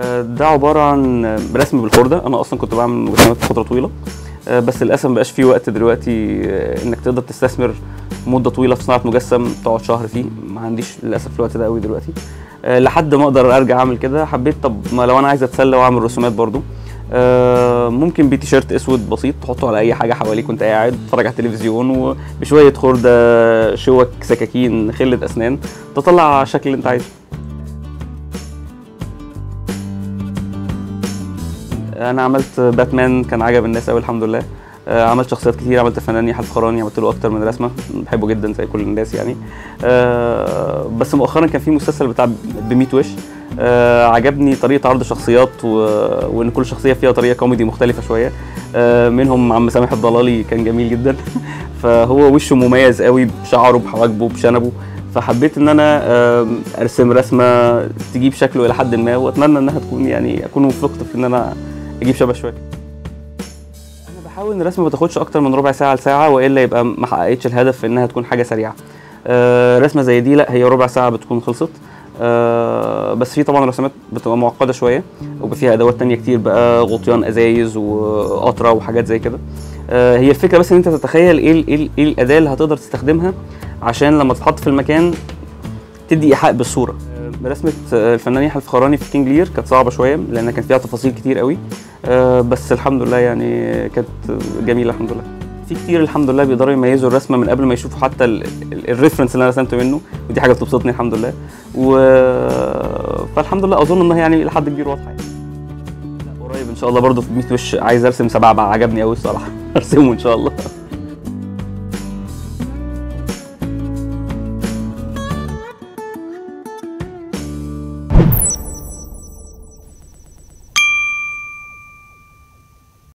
آه، ده عباره عن رسم بالخرده انا اصلا كنت بعمل مجسمات فتره طويله آه، بس للاسف مبقاش في وقت دلوقتي آه، انك تقدر تستثمر مده طويله في صناعه مجسم تقعد شهر فيه ما عنديش للاسف الوقت ده قوي دلوقتي آه، لحد ما اقدر ارجع اعمل كده حبيت طب ما لو انا عايز اتسلى واعمل رسومات برضو آه، ممكن بتيشيرت اسود بسيط تحطه على اي حاجه حواليك وانت قاعد تتفرج على التلفزيون وبشويه خرده شوك سكاكين خله اسنان تطلع الشكل اللي انت عايزه انا عملت باتمان كان عجب الناس قوي الحمد لله آه، عملت شخصيات كتير عملت الفنان يحيى الفخراني عملت له اكتر من رسمه بحبه جدا زي كل الناس يعني آه، بس مؤخرا كان في مسلسل بتاع بميت وش آه، عجبني طريقه عرض الشخصيات و... وان كل شخصيه فيها طريقه كوميدي مختلفه شويه آه، منهم عم سامح الضلالي كان جميل جدا فهو وشه مميز قوي بشعره بحواجبه بشنبه فحبيت ان انا آم، ارسم رسمه تجيب شكله الى حد ما واتمنى انها تكون يعني اكون وفقت في ان انا اجيب شبه شويه انا بحاول ان الرسمه ما تاخدش اكتر من ربع ساعه لساعه والا يبقى ما حققتش الهدف في انها تكون حاجه سريعه آه، رسمه زي دي لا هي ربع ساعه بتكون خلصت آه، بس في طبعا رسمات بتبقى معقده شويه وبيبقى فيها ادوات تانية كتير بقى غطيان ازايز وقطره وحاجات زي كده آه، هي الفكره بس ان انت تتخيل ايه ال- ايه ال- ايه الاداه اللي هتقدر تستخدمها عشان لما تتحط في المكان تدي ايحاء بالصوره آه، رسمه آه، الفنان يحيى الفخراني في كينج لير كانت صعبه شويه لان كان فيها تفاصيل كتير قوي آه، بس الحمد لله يعني كانت جميله الحمد لله في كتير الحمد لله بيقدروا يميزوا الرسمه من قبل ما يشوفوا حتى ال- ال- الريفرنس اللي انا رسمته منه ودي حاجه بتبسطني الحمد لله و فالحمد لله اظن انها يعني لحد كبير واضحه يعني لا، قريب ان شاء الله برضو في 100 وش عايز ارسم سبعه بقى عجبني قوي الصراحه ارسمه ان شاء الله